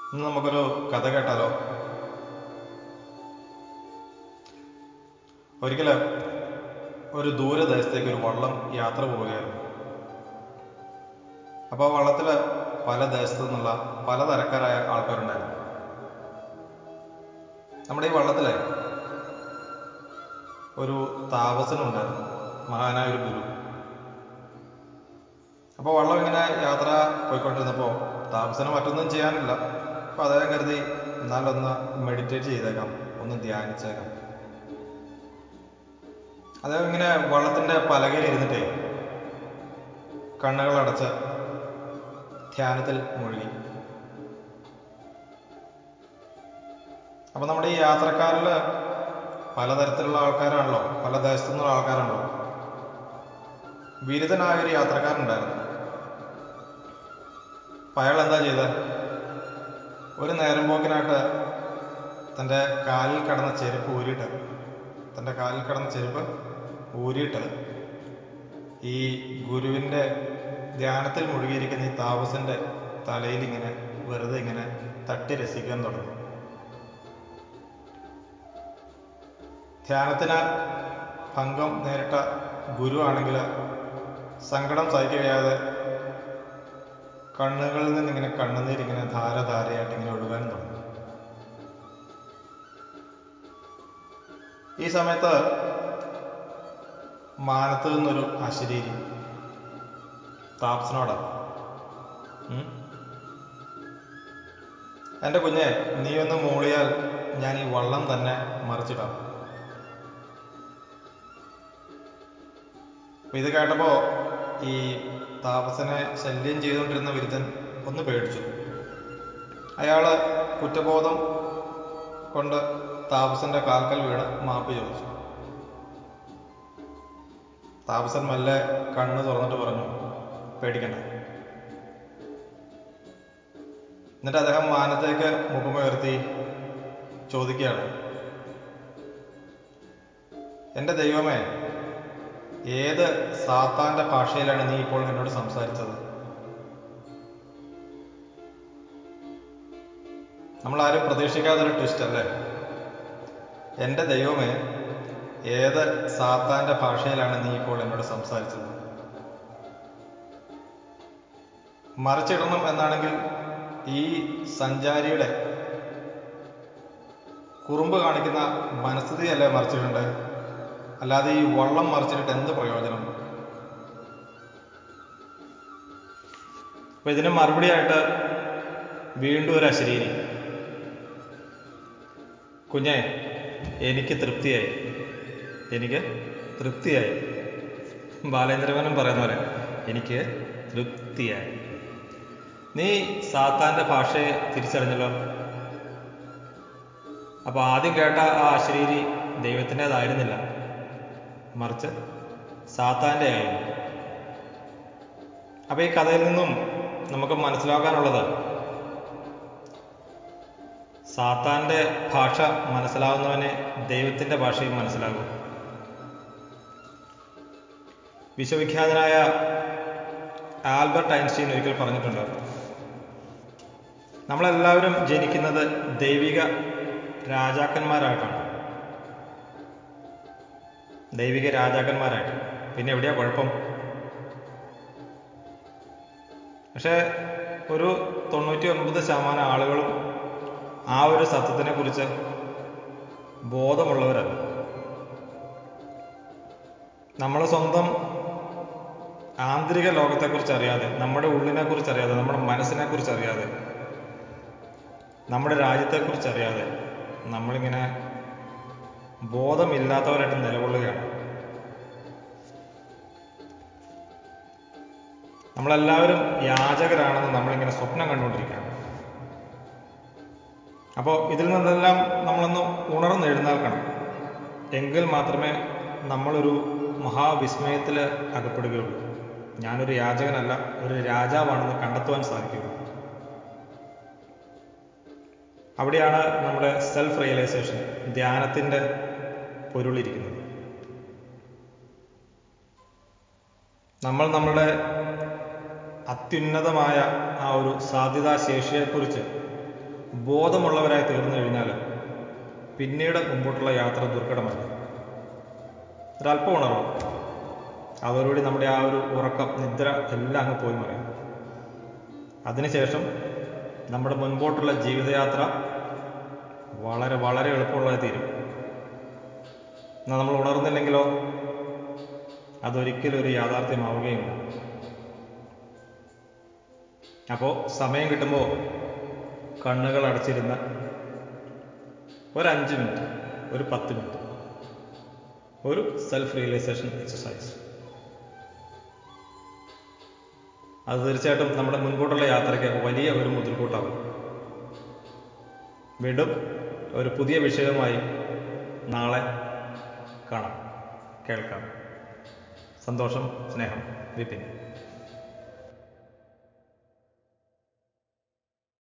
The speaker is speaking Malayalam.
ഇന്ന് നമുക്കൊരു കഥ കേട്ടാലോ ഒരിക്കല് ഒരു ദൂരദേശത്തേക്ക് ഒരു വള്ളം യാത്ര പോവുകയായിരുന്നു അപ്പോൾ ആ വള്ളത്തിൽ പല ദേശത്തു നിന്നുള്ള പലതരക്കാരായ ആൾക്കാരുണ്ടായിരുന്നു നമ്മുടെ ഈ വള്ളത്തിലെ ഒരു താപസനുണ്ടായിരുന്നു മഹാനായ ഒരു ഗുരു അപ്പോൾ വള്ളം ഇങ്ങനെ യാത്ര പോയിക്കൊണ്ടിരുന്നപ്പോൾ താപസന് മറ്റൊന്നും ചെയ്യാനില്ല അപ്പോൾ അദ്ദേഹം കരുതി എന്നാലൊന്ന് മെഡിറ്റേറ്റ് ചെയ്തേക്കാം ഒന്ന് ധ്യാനിച്ചേക്കാം അദ്ദേഹം ഇങ്ങനെ വള്ളത്തിൻ്റെ പലകയിൽ ഇരുന്നിട്ടേ കണ്ണുകളടച്ച് ധ്യാനത്തിൽ മുഴുകി അപ്പം നമ്മുടെ ഈ യാത്രക്കാരിൽ പലതരത്തിലുള്ള ആൾക്കാരാണല്ലോ പല ദേശത്തു നിന്നുള്ള ആൾക്കാരാണല്ലോ ബിരുദനായ ഒരു യാത്രക്കാരുണ്ടായിരുന്നു അപ്പം അയാൾ എന്താ ചെയ്തത് ഒരു നേരം പോക്കിനായിട്ട് തൻ്റെ കാലിൽ കിടന്ന ചെരുപ്പ് ഊരിയിട്ട് തൻ്റെ കാലിൽ കിടന്ന ചെരുപ്പ് ഊരിയിട്ട് ഈ ഗുരുവിൻ്റെ ധ്യാനത്തിൽ മുഴുകിയിരിക്കുന്ന ഈ താപസൻ്റെ തലയിൽ ഇങ്ങനെ വെറുതെ ഇങ്ങനെ തട്ടി രസിക്കാൻ തുടങ്ങി ധ്യാനത്തിന് ഭംഗം നേരിട്ട ഗുരു ആണെങ്കിൽ സങ്കടം സഹിക്കവയ്യാതെ കണ്ണുകളിൽ നിന്നിങ്ങനെ കണ്ണുനീരിങ്ങനെ ധാരധാരയായിട്ട് ഇങ്ങനെ ഒഴുകാനും തുടങ്ങി ഈ സമയത്ത് മാനത്ത് നിന്നൊരു അശരീരി താപ്സിനോടാ എൻ്റെ കുഞ്ഞെ നീ ഒന്ന് മൂളിയാൽ ഞാൻ ഈ വള്ളം തന്നെ മറിച്ചിടാം അപ്പൊ ഇത് കേട്ടപ്പോ ഈ താപസനെ ശല്യം ചെയ്തുകൊണ്ടിരുന്ന വിരുദ്ധൻ ഒന്ന് പേടിച്ചു അയാള് കുറ്റബോധം കൊണ്ട് താപസന്റെ കാൽക്കൽ വീണ് മാപ്പ് ചോദിച്ചു താപസൻ മെല്ലെ കണ്ണ് തുറന്നിട്ട് പറഞ്ഞു പേടിക്കണ്ട എന്നിട്ട് അദ്ദേഹം മാനത്തേക്ക് മുഖമുയർത്തി ചോദിക്കുകയാണ് എൻ്റെ ദൈവമേ ഏത് സാത്താന്റെ ഭാഷയിലാണ് നീ ഇപ്പോൾ എന്നോട് സംസാരിച്ചത് നമ്മൾ ആരും പ്രതീക്ഷിക്കാത്തൊരു ട്വിസ്റ്റ് അല്ലേ എൻ്റെ ദൈവമേ ഏത് സാത്താന്റെ ഭാഷയിലാണ് നീ ഇപ്പോൾ എന്നോട് സംസാരിച്ചത് മറിച്ചിടണം എന്നാണെങ്കിൽ ഈ സഞ്ചാരിയുടെ കുറുമ്പ് കാണിക്കുന്ന മനസ്ഥിതിയല്ലേ മറിച്ചിടണ്ടേ അല്ലാതെ ഈ വള്ളം മറിച്ചിട്ട് എന്ത് പ്രയോജനം അപ്പൊ ഇതിന് മറുപടിയായിട്ട് വീണ്ടും ഒരു അശരീരി കുഞ്ഞെ എനിക്ക് തൃപ്തിയായി എനിക്ക് തൃപ്തിയായി ബാലേന്ദ്രമേനൻ പറയുന്ന പോലെ എനിക്ക് തൃപ്തിയായി നീ സാത്താന്റെ ഭാഷയെ തിരിച്ചറിഞ്ഞല്ലോ അപ്പൊ ആദ്യം കേട്ട ആ അശരീരി ദൈവത്തിൻ്റെതായിരുന്നില്ല മറിച്ച് സാത്താന്റെ ആയിരുന്നു അപ്പൊ ഈ കഥയിൽ നിന്നും നമുക്ക് മനസ്സിലാക്കാനുള്ളത് സാത്താന്റെ ഭാഷ മനസ്സിലാവുന്നവനെ ദൈവത്തിന്റെ ഭാഷയും മനസ്സിലാകൂ വിശ്വവിഖ്യാതനായ ആൽബർട്ട് ഐൻസ്റ്റീൻ ഒരിക്കൽ പറഞ്ഞിട്ടുണ്ട് നമ്മളെല്ലാവരും ജനിക്കുന്നത് ദൈവിക രാജാക്കന്മാരായിട്ടാണ് ദൈവിക രാജാക്കന്മാരായിട്ട് പിന്നെ എവിടെയാ കുഴപ്പം പക്ഷെ ഒരു തൊണ്ണൂറ്റി ഒൻപത് ശതമാനം ആളുകളും ആ ഒരു സത്യത്തിനെ കുറിച്ച് ബോധമുള്ളവരല്ല നമ്മൾ സ്വന്തം ആന്തരിക ലോകത്തെക്കുറിച്ച് അറിയാതെ നമ്മുടെ ഉള്ളിനെ കുറിച്ച് അറിയാതെ നമ്മുടെ മനസ്സിനെ കുറിച്ച് അറിയാതെ നമ്മുടെ രാജ്യത്തെക്കുറിച്ച് അറിയാതെ നമ്മളിങ്ങനെ ബോധമില്ലാത്തവരായിട്ട് നിലകൊള്ളുകയാണ് നമ്മളെല്ലാവരും യാചകരാണെന്ന് നമ്മളിങ്ങനെ സ്വപ്നം കണ്ടുകൊണ്ടിരിക്കുകയാണ് അപ്പോൾ ഇതിൽ നിന്നെല്ലാം നമ്മളൊന്ന് ഉണർന്നെഴുന്നേൽക്കണം എങ്കിൽ മാത്രമേ നമ്മളൊരു മഹാവിസ്മയത്തിൽ അകപ്പെടുകയുള്ളൂ ഞാനൊരു യാചകനല്ല ഒരു രാജാവാണെന്ന് കണ്ടെത്തുവാൻ സാധിക്കുകയുള്ളൂ അവിടെയാണ് നമ്മുടെ സെൽഫ് റിയലൈസേഷൻ ധ്യാനത്തിൻ്റെ പൊരുളിരിക്കുന്നത് നമ്മൾ നമ്മളുടെ അത്യുന്നതമായ ആ ഒരു സാധ്യതാശേഷിയെക്കുറിച്ച് ബോധമുള്ളവരായി തീർന്നു കഴിഞ്ഞാൽ പിന്നീട് മുമ്പോട്ടുള്ള യാത്ര ദുർഘടമല്ല ഒരല്പ ഉണർവ് അതോടുകൂടി നമ്മുടെ ആ ഒരു ഉറക്കം നിദ്ര എല്ലാം അങ്ങ് പോയി മറയും അതിനുശേഷം നമ്മുടെ മുൻപോട്ടുള്ള ജീവിതയാത്ര വളരെ വളരെ എളുപ്പമുള്ളതായി തീരും എന്നാൽ നമ്മൾ ഉണർന്നില്ലെങ്കിലോ അതൊരിക്കലും ഒരു യാഥാർത്ഥ്യമാവുകയുമില്ല അപ്പോൾ സമയം കിട്ടുമ്പോൾ കണ്ണുകൾ അടച്ചിരുന്ന് ഒരു അഞ്ച് മിനിറ്റ് ഒരു പത്ത് മിനിറ്റ് ഒരു സെൽഫ് റിയലൈസേഷൻ എക്സസൈസ് അത് തീർച്ചയായിട്ടും നമ്മുടെ മുൻപോട്ടുള്ള യാത്രയ്ക്ക് വലിയ ഒരു മുതൽക്കൂട്ടാവും വീണ്ടും ഒരു പുതിയ വിഷയവുമായി നാളെ കാണാം കേൾക്കാം സന്തോഷം സ്നേഹം വിപിൻ